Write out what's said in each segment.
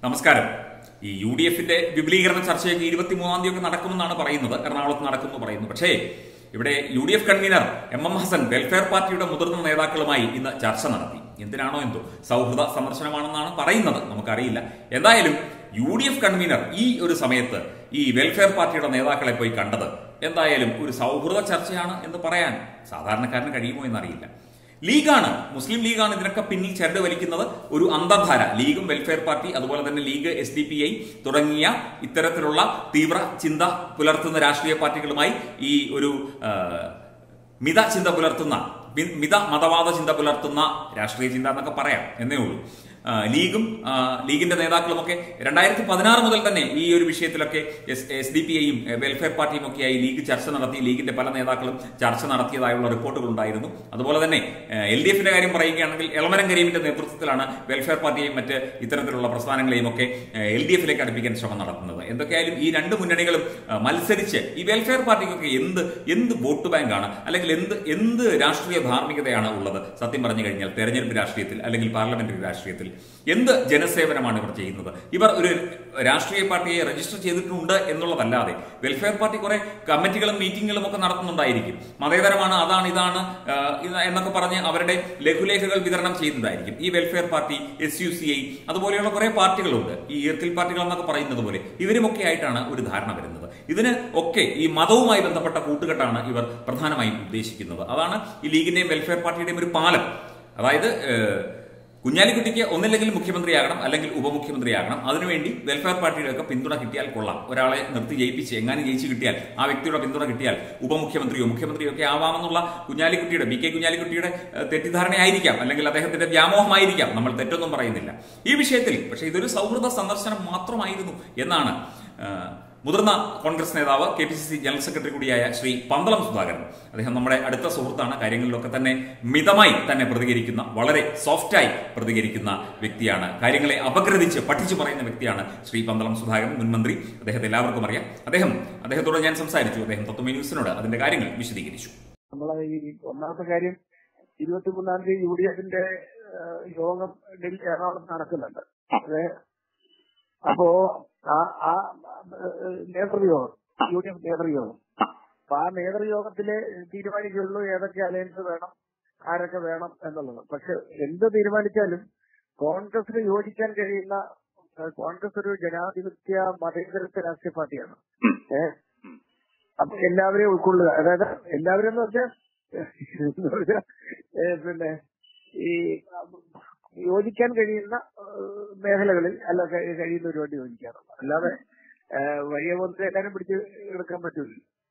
നമസ്കാരം ഈ U D എഫിന്റെ വിപുലീകരണ ചർച്ചയൊക്കെ ഇരുപത്തിമൂന്നാം തീയതി ഒക്കെ നടക്കുമെന്നാണ് പറയുന്നത് എറണാകുളത്ത് നടക്കുമെന്ന് പറയുന്നു പക്ഷേ ഇവിടെ U D F convener M M Hassan welfare പാർട്ടിയുടെ മുതിർന്ന നേതാക്കളുമായി ഇന്ന് ചർച്ച നടത്തി എന്തിനാണോ എന്തോ സൗഹൃദ സന്ദർശനമാണെന്നാണ് പറയുന്നത് നമുക്കറിയില്ല എന്തായാലും യു ഡി എഫ് കൺവീനർ ഈ ഒരു സമയത്ത് ഈ വെൽഫെയർ പാർട്ടിയുടെ നേതാക്കളെ പോയി കണ്ടത് എന്തായാലും ഒരു സൗഹൃദ ചർച്ചയാണ് എന്ന് പറയാൻ സാധാരണക്കാരന് കഴിയുമോ എന്നറിയില്ല ലീഗാണ് മുസ്ലിം ലീഗാണ് ഇതിനൊക്കെ പിന്നിൽ ചരട് വലിക്കുന്നത് ഒരു അന്തർധാര ലീഗും വെൽഫെയർ പാർട്ടി അതുപോലെ തന്നെ league S D P I തുടങ്ങിയ ഇത്തരത്തിലുള്ള തീവ്ര ചിന്ത പുലർത്തുന്ന രാഷ്ട്രീയ പാർട്ടികളുമായി ഈ ഒരു ആ, മിത ചിന്ത പുലർത്തുന്ന മി- മിത മതവാദ ചിന്ത പുലർത്തുന്ന രാഷ്ട്രീയ ചിന്ത എന്നൊക്കെ പറയാം എന്നേ ഉള്ളൂ ആ, ലീഗും ആ, ലീഗിന്റെ നേതാക്കളുമൊക്കെ രണ്ടായിരത്തി പതിനാറ് മുതൽ തന്നെ ഈ ഒരു വിഷയത്തിലൊക്കെ എസ് എസ് ഡി പി ഐയും വെൽഫെയർ പാർട്ടിയും ഒക്കെയായി ലീഗ് ചർച്ച നടത്തി ലീഗിന്റെ പല നേതാക്കളും ചർച്ച നടത്തിയതായുള്ള റിപ്പോർട്ടുകൾ ഉണ്ടായിരുന്നു അതുപോലെ തന്നെ എൽ ഡി എഫിന്റെ കാര്യം പറയുകയാണെങ്കിൽ എളമരം കരീമിന്റെ നേതൃത്വത്തിലാണ് വെൽഫെയർ പാർട്ടിയെയും മറ്റ് ഇത്തരത്തിലുള്ള പ്രസ്ഥാനങ്ങളെയും ഒക്കെ എൽ ഡി എഫിലേക്ക് അടുപ്പിക്കാൻ ശ്രമം നടത്തുന്നത് എന്തൊക്കെയായാലും ഈ രണ്ട് മുന്നണികളും ആ, മത്സരിച്ച് ഈ വെൽഫെയർ പാർട്ടിക്കൊക്കെ എന്ത് എന്ത് വോട്ട് ബാങ്കാണ് അല്ലെങ്കിൽ എന്ത് എന്ത് രാഷ്ട്രീയ ധാർമ്മികതയാണ് ഉള്ളത് സത്യം പറഞ്ഞു കഴിഞ്ഞാൽ തെരഞ്ഞെടുപ്പ് രാഷ്ട്രീയത്തിൽ അല്ലെങ്കിൽ പാർലമെന്ററി രാഷ്ട്രീയത്തിൽ എന്ത് ജനസേവനമാണ് ഇവർ ചെയ്യുന്നത് ഇവർ ഒരു രാഷ്ട്രീയ പാർട്ടിയെ രജിസ്റ്റർ ചെയ്തിട്ടുണ്ട് എന്നുള്ളതല്ലാതെ വെൽഫെയർ പാർട്ടി കുറെ കമ്മിറ്റികളും മീറ്റിങ്ങുകളും ഒക്കെ നടത്തുന്നുണ്ടായിരിക്കും മതേതരമാണ് അതാണ് ഇതാണ് ആ, ഇത് എന്നൊക്കെ പറഞ്ഞ് അവരുടെ ലഘുലേഖകൾ വിതരണം ചെയ്യുന്നതായിരിക്കും ഈ welfare party S U C I അതുപോലെയുള്ള കുറെ പാർട്ടികളുണ്ട് ഈ ഈർക്കിൽ പാർട്ടികൾ എന്നൊക്കെ പറയുന്നത് പോലെ ഇവരുമൊക്കെ ആയിട്ടാണ് ഒരു ധാരണ വരുന്നത് ഇതിന് ഒക്കെ ഈ മതവുമായി ബന്ധപ്പെട്ട കൂട്ടുകെട്ടാണ് ഇവർ പ്രധാനമായും ഉദ്ദേശിക്കുന്നത് അതാണ് ഈ ലീഗിന്റെയും വെൽഫെയർ പാർട്ടിയുടെയും ഒരു പാലം അതായത് ഏഹ്, കുഞ്ഞാലിക്കുട്ടിക്ക് ഒന്നില്ലെങ്കിൽ മുഖ്യമന്ത്രിയാകണം അല്ലെങ്കിൽ ഉപമുഖ്യമന്ത്രിയാകണം അതിനുവേണ്ടി വെൽഫെയർ പാർട്ടിയുടെ ഒക്കെ പിന്തുണ കിട്ടിയാൽ കൊള്ളാം ഒരാളെ നിർത്തി ജയിപ്പിച്ച് എങ്ങാനും ജയിച്ച് കിട്ടിയാൽ ആ വ്യക്തിയുടെ പിന്തുണ കിട്ടിയാൽ ഉപമുഖ്യമന്ത്രിയോ മുഖ്യമന്ത്രിയോ ഒക്കെ ആവാമെന്നുള്ള കുഞ്ഞാലിക്കുട്ടിയുടെ ബി കെ കുഞ്ഞാലിക്കുട്ടിയുടെ ഏഹ്, തെറ്റിദ്ധാരണയായിരിക്കാം അല്ലെങ്കിൽ അദ്ദേഹത്തിന്റെ വ്യാമോഹമായിരിക്കാം നമ്മൾ തെറ്റൊന്നും പറയുന്നില്ല ഈ വിഷയത്തിൽ പക്ഷേ ഇതൊരു സൗഹൃദ സന്ദർശനം മാത്രമായിരുന്നു എന്നാണ് ഏഹ്, മുതിർന്ന കോൺഗ്രസ് നേതാവ് K P C C general secretary കൂടിയായ ശ്രീ പന്തളം സുധാകരൻ അദ്ദേഹം നമ്മുടെ അടുത്ത സുഹൃത്താണ് കാര്യങ്ങളിലൊക്കെ തന്നെ മിതമായി തന്നെ പ്രതികരിക്കുന്ന വളരെ സോഫ്റ്റായി പ്രതികരിക്കുന്ന വ്യക്തിയാണ് കാര്യങ്ങളെ അപഗ്രഥിച്ച് പഠിച്ചു പറയുന്ന വ്യക്തിയാണ് ശ്രീ പന്തളം സുധാകരൻ മുൻമന്ത്രി അദ്ദേഹത്തെ എല്ലാവർക്കും അറിയാം അദ്ദേഹം അദ്ദേഹത്തോട് ഞാൻ സംസാരിച്ചു അദ്ദേഹം തത്വമേ ന്യൂസിനോട് അതിന്റെ കാര്യങ്ങൾ വിശദീകരിച്ചു നമ്മളെ ഈ ഒന്നാമത്തെ കാര്യം ഇരുപത്തിമൂന്നാം തീയതി യു ഡി എഫിന്റെ യോഗം ഡൽഹി എറണാകുളത്ത് നടക്കുന്നുണ്ട് അത് അപ്പോ ആ ആ ഏഹ്, നേതൃയോഗം യു ഡി എഫ് നേതൃയോഗം അപ്പൊ ആ നേതൃയോഗത്തില് തീരുമാനിക്കുള്ളൂ ഏതൊക്കെ അലയൻസ് വേണം ആരൊക്കെ വേണം എന്നുള്ളത് പക്ഷെ എന്ത് തീരുമാനിച്ചാലും കോൺഗ്രസിന് യോജിക്കാൻ കഴിയുന്ന ഏഹ്, കോൺഗ്രസ് ഒരു ജനാധിപത്യ മതേതരത്വ രാഷ്ട്രീയ പാർട്ടിയാണ് ഏഹ് അപ്പൊ എല്ലാവരെയും ഉൾക്കൊള്ളുക അതായത് എല്ലാവരും എന്ന് വെച്ചാൽ എന്ന് വെച്ചാൽ ഏഹ് പിന്നെ ഈ യോജിക്കാൻ കഴിയുന്ന ഏഹ് മേഖലകളിൽ അല്ല കഴി- കഴിയുന്നവർ വേണ്ടി യോജിക്കാറുള്ളൂ അല്ലാതെ ഏഹ് വഴിയെ പോലത്തെ എല്ലാരും പിടിച്ച് എടുക്കാൻ പറ്റൂല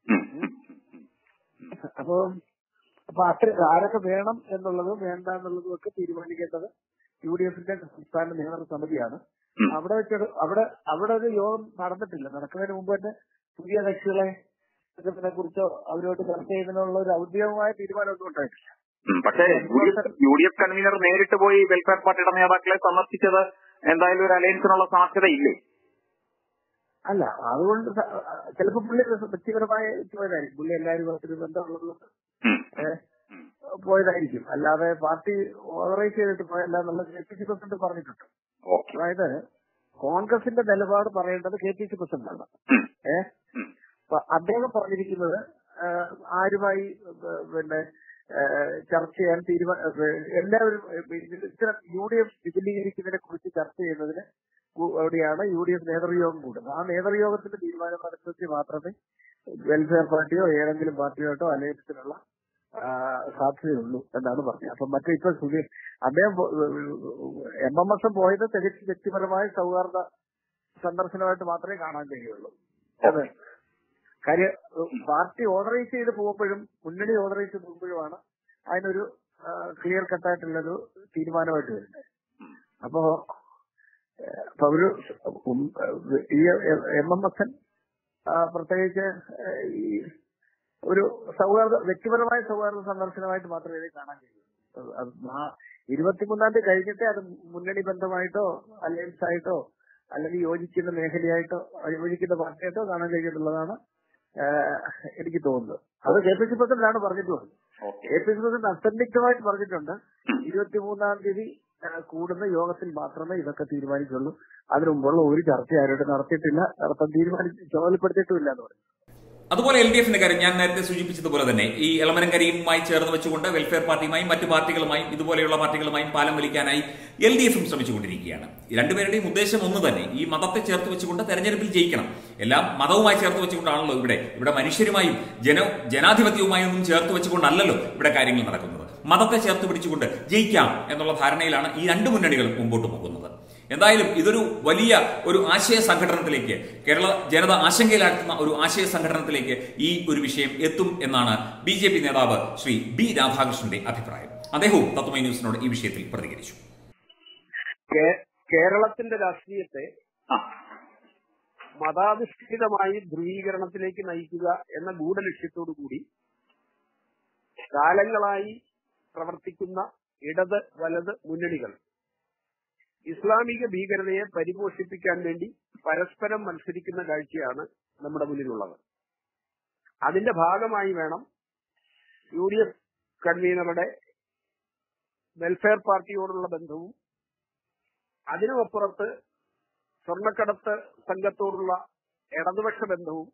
അപ്പൊ അപ്പൊ അത്ര ആരൊക്കെ വേണം എന്നുള്ളതും വേണ്ട എന്നുള്ളതും ഒക്കെ തീരുമാനിക്കേണ്ടത് യു ഡി എഫിന്റെ സംസ്ഥാന നേതൃസമിതിയാണ് അവിടെ വെച്ച് അവിടെ അവിടെ ഒരു യോഗം നടന്നിട്ടില്ല നടക്കുന്നതിന് മുമ്പ് തന്നെ പുതിയ കക്ഷികളെ ഇതിനെ കുറിച്ചോ അവരുമായിട്ട് ചർച്ച ചെയ്യുന്നതിനുള്ള ഒരു ഔദ്യോഗികമായ തീരുമാനമൊന്നും ഉണ്ടായിട്ടില്ല ഉം, പക്ഷേ യു ഡി എഫ് കൺവീനർ നേരിട്ട് പോയി വെൽഫെയർ പാർട്ടിയുടെ നേതാക്കളെ സന്ദർശിച്ചത് എന്തായാലും ഒരു അലയൻസിനുള്ള സാധ്യതയില്ലേ അല്ല അതുകൊണ്ട് സ- ചിലപ്പോ പുള്ളി വ്യക്തിപരമായ പോയതായിരിക്കും പുള്ളി എല്ലാവരുമായിട്ടൊരു ബന്ധമുള്ളത് കൊണ്ട് ഉം, ഏഹ്, പോയതായിരിക്കും അല്ലാതെ പാർട്ടി ഓതറൈസ് ചെയ്തിട്ട് പോയല്ല എന്നുള്ള കെ പി സി പ്രസിഡന്റ് പറഞ്ഞിട്ടുണ്ട് ഓക്കെ അതായത് കോൺഗ്രസിന്റെ നിലപാട് പറയേണ്ടത് കെ പി സി പ്രസിഡന്റാണ് ഉം, ഏഹ് ഉം, അപ്പൊ അദ്ദേഹം പറഞ്ഞിരിക്കുന്നത് ആഹ്, ആരുമായി ഏഹ്, പിന്നെ ഏഹ്, ചർച്ച ചെയ്യാൻ തീരുമാനം എല്ലാവരും ഇത്തരം യു ഡി എഫ് വിപുലീകരിക്കുന്നതിനെ കുറിച്ച് ചർച്ച ചെയ്യുന്നതിന് കു- അവിടെയാണ് യു ഡി എഫ് നേതൃയോഗം കൂടുന്നത് ആ നേതൃയോഗത്തിന്റെ തീരുമാനം അനുസരിച്ച് മാത്രമേ വെൽഫെയർ പാർട്ടിയോ ഏതെങ്കിലും പാർട്ടിയോട്ടോ അലയൻസിനുള്ള ആ, സാധ്യതയുള്ളൂ എന്നാണ് പറഞ്ഞത് അപ്പൊ മറ്റേ ഇപ്പൊ സുധീർ അദ്ദേഹം എം എം എസ് പോയത് തികച്ചും വ്യക്തിപരമായ സൗഹാർദ്ദ സന്ദർശനമായിട്ട് മാത്രമേ കാണാൻ കഴിയുള്ളൂ അതെ കാര്യം പാർട്ടി ഓർഗനൈസ് ചെയ്ത് പോകുമ്പോഴും മുന്നണി ഓർഗനൈസ് ചെയ്ത് പോകുമ്പോഴുമാണ് അതിനൊരു ക്ലിയർ കട്ടായിട്ടുള്ളൊരു തീരുമാനമായിട്ട് വരുന്നത് അപ്പോ ഏഹ്, അപ്പൊ ഒരു ഉം, ഈ എം എം എസ് എൻ പ്രത്യേകിച്ച് ഏഹ്, ഈ ഒരു സൗഹാർദ്ദ വ്യക്തിപരമായ സൗഹാർദ്ദ സന്ദർശനമായിട്ട് മാത്രമേ ഇത് കാണാൻ കഴിയൂ അത് അത് ആ ഇരുപത്തിമൂന്നാം തീയതി കഴിഞ്ഞിട്ടേ അത് മുന്നണി ബന്ധമായിട്ടോ അലയൻസ് ആയിട്ടോ അല്ലെങ്കിൽ യോജിക്കുന്ന മേഖലയായിട്ടോ യോജിക്കുന്ന പാർട്ടിയായിട്ടോ കാണാൻ കഴിയുന്നുള്ളതാണ് ഏഹ്, എനിക്ക് തോന്നുന്നത് അത് കെ പി സി പ്രസിഡന്റാണ് പറഞ്ഞിട്ടുള്ളത് okay K P C president അസന്നിഗ്ധമായിട്ട് പറഞ്ഞിട്ടുണ്ട് ഇരുപത്തിമൂന്നാം തീയതി ആ, കൂടുന്ന യോഗത്തിൽ മാത്രമേ ഇതൊക്കെ തീരുമാനിക്കുള്ളൂ അതിനു മുമ്പുള്ള ഒരു ചർച്ച ആരോട് നടത്തിയിട്ടില്ല നടത്താൻ തീരുമാനിച്ച് ചുമതലപ്പെടുത്തിയിട്ടുമില്ല എന്ന് പറയും അതുപോലെ എൽ ഡി എഫിന്റെ കാര്യം ഞാൻ നേരത്തെ സൂചിപ്പിച്ചതുപോലെ തന്നെ ഈ എളമനങ്കരിയുമായി ചേർന്ന് വെച്ചുകൊണ്ട് വെൽഫെയർ പാർട്ടിയുമായും മറ്റു പാർട്ടികളുമായും ഇതുപോലെയുള്ള പാർട്ടികളുമായും പാലം വലിക്കാനായി എൽ ഡി എഫും ശ്രമിച്ചുകൊണ്ടിരിക്കുകയാണ് ഈ രണ്ടുപേരുടെയും ഉദ്ദേശം ഒന്ന് തന്നെ ഈ മതത്തെ ചേർത്ത് വെച്ചുകൊണ്ട് തെരഞ്ഞെടുപ്പിൽ ജയിക്കണം എല്ലാം മതവുമായി ചേർത്ത് വെച്ചുകൊണ്ടാണല്ലോ ഇവിടെ ഇവിടെ മനുഷ്യരുമായും ജന ജനാധിപത്യവുമായും ഒന്നും ചേർത്ത് വെച്ചുകൊണ്ടല്ലല്ലോ ഇവിടെ കാര്യങ്ങൾ നടക്കുന്നത് മതത്തെ ചേർത്ത് പിടിച്ചുകൊണ്ട് ജയിക്കാം എന്നുള്ള ധാരണയിലാണ് ഈ രണ്ട് മുന്നണികളും മുമ്പോട്ട് പോകുന്നത് എന്തായാലും ഇതൊരു വലിയ ഒരു ആശയ സംഘടനത്തിലേക്ക് കേരള ജനത ആശങ്കയിലാക്കുന്ന ഒരു ആശയ സംഘടനത്തിലേക്ക് ഈ ഒരു വിഷയം എത്തും എന്നാണ് ബി ജെ പി നേതാവ് ശ്രീ ബി രാധാകൃഷ്ണന്റെ അഭിപ്രായം അദ്ദേഹവും തത്വമൈ ന്യൂസിനോട് ഈ വിഷയത്തിൽ പ്രതികരിച്ചു കേ- കേരളത്തിന്റെ രാഷ്ട്രീയത്തെ ആ മതാധിഷ്ഠിതമായി ധ്രുവീകരണത്തിലേക്ക് നയിക്കുക എന്ന ഗൂഢലക്ഷ്യത്തോടു കൂടി കാലങ്ങളായി പ്രവർത്തിക്കുന്ന ഇടത് വലത് മുന്നണികൾ ഇസ്ലാമിക ഭീകരതയെ പരിപോഷിപ്പിക്കാൻ വേണ്ടി പരസ്പരം മത്സരിക്കുന്ന കാഴ്ചയാണ് നമ്മുടെ മുന്നിലുള്ളത് അതിന്റെ ഭാഗമായി വേണം യു ഡി എഫ് കൺവീനറുടെ വെൽഫെയർ പാർട്ടിയോടുള്ള ബന്ധവും അതിനുമപ്പുറത്ത് സ്വർണ്ണക്കടത്ത് സംഘത്തോടുള്ള ഇടതുപക്ഷ ബന്ധവും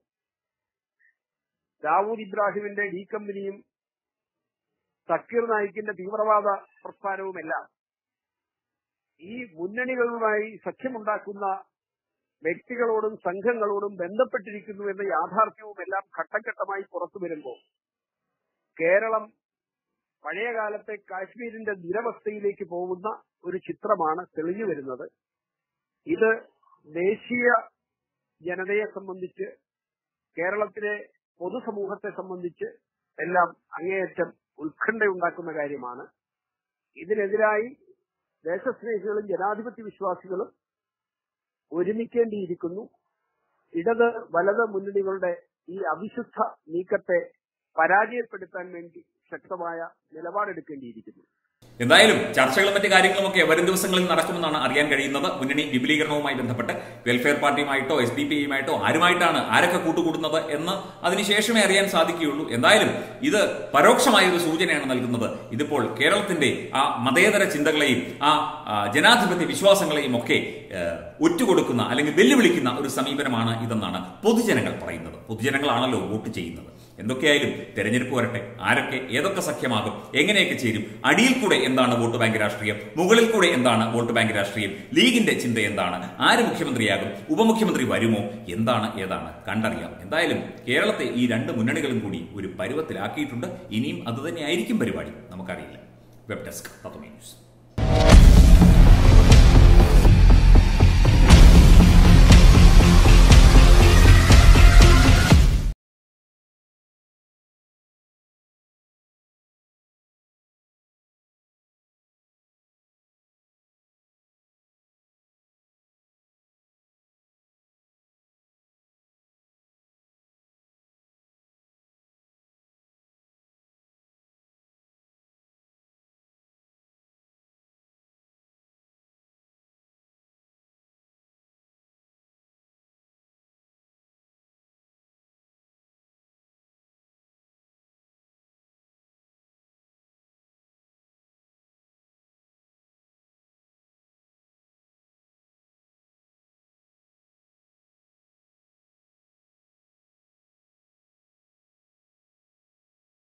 ദാവൂദ് ഇബ്രാഹിമിന്റെ ഡി കമ്പനിയും സക്കീർ നായിക്കിന്റെ തീവ്രവാദ പ്രസ്ഥാനവുമെല്ലാം ഈ മുന്നണികളുമായി സഖ്യമുണ്ടാക്കുന്ന വ്യക്തികളോടും സംഘങ്ങളോടും ബന്ധപ്പെട്ടിരിക്കുന്നു എന്ന യാഥാർത്ഥ്യവുമെല്ലാം ഘട്ടഘട്ടമായി പുറത്തു വരുമ്പോൾ കേരളം പഴയകാലത്തെ കാശ്മീരിന്റെ ദുരവസ്ഥയിലേക്ക് പോകുന്ന ഒരു ചിത്രമാണ് തെളിഞ്ഞു വരുന്നത് ഇത് ദേശീയ ജനതയെ സംബന്ധിച്ച് കേരളത്തിലെ പൊതുസമൂഹത്തെ സംബന്ധിച്ച് എല്ലാം അങ്ങേയറ്റം ഉത്കണ്ഠയുണ്ടാക്കുന്ന കാര്യമാണ് ഇതിനെതിരായി ദേശസ്നേഹികളും ജനാധിപത്യ വിശ്വാസികളും ഒരുമിക്കേണ്ടിയിരിക്കുന്നു ഇടത് വലത് മുന്നണികളുടെ ഈ അവിശുദ്ധ നീക്കത്തെ പരാജയപ്പെടുത്താൻ വേണ്ടി ശക്തമായ നിലപാടെടുക്കേണ്ടിയിരിക്കുന്നു എന്തായാലും ചർച്ചകളും മറ്റു കാര്യങ്ങളുമൊക്കെ വരും ദിവസങ്ങളിൽ നടക്കുമെന്നാണ് അറിയാൻ കഴിയുന്നത് മുന്നണി വിപുലീകരണവുമായി ബന്ധപ്പെട്ട് വെൽഫെയർ പാർട്ടിയുമായിട്ടോ എസ് ഡി പി ഐയുമായിട്ടോ ആരുമായിട്ടാണ് ആരൊക്കെ കൂട്ടുകൂടുന്നത് എന്ന് അതിനുശേഷമേ അറിയാൻ സാധിക്കുകയുള്ളൂ എന്തായാലും ഇത് പരോക്ഷമായ ഒരു സൂചനയാണ് നൽകുന്നത് ഇതിപ്പോൾ കേരളത്തിന്റെ ആ മതേതര ചിന്തകളെയും ആ ആ, ജനാധിപത്യ വിശ്വാസങ്ങളെയും ഒക്കെ ഏഹ്, ഒറ്റുകൊടുക്കുന്ന അല്ലെങ്കിൽ വെല്ലുവിളിക്കുന്ന ഒരു സമീപനമാണ് ഇതെന്നാണ് പൊതുജനങ്ങൾ പറയുന്നത് പൊതുജനങ്ങളാണല്ലോ വോട്ട് ചെയ്യുന്നത് എന്തൊക്കെയായാലും തെരഞ്ഞെടുപ്പ് വരട്ടെ ആരൊക്കെ ഏതൊക്കെ സഖ്യമാകും എങ്ങനെയൊക്കെ ചേരും അടിയിൽ കൂടെ എന്താണ് വോട്ട് ബാങ്ക് രാഷ്ട്രീയം മുകളിൽ കൂടെ എന്താണ് വോട്ട് ബാങ്ക് രാഷ്ട്രീയം ലീഗിന്റെ ചിന്ത എന്താണ് ആര് മുഖ്യമന്ത്രിയാകും ഉപമുഖ്യമന്ത്രി വരുമോ എന്താണ് ഏതാണ് കണ്ടറിയാം എന്തായാലും കേരളത്തെ ഈ രണ്ട് മുന്നണികളും കൂടി ഒരു പരുവത്തിലാക്കിയിട്ടുണ്ട് ഇനിയും അതുതന്നെയായിരിക്കും പരിപാടി നമുക്കറിയില്ല വെബ് ഡെസ്ക് തത്വമേ ന്യൂസ്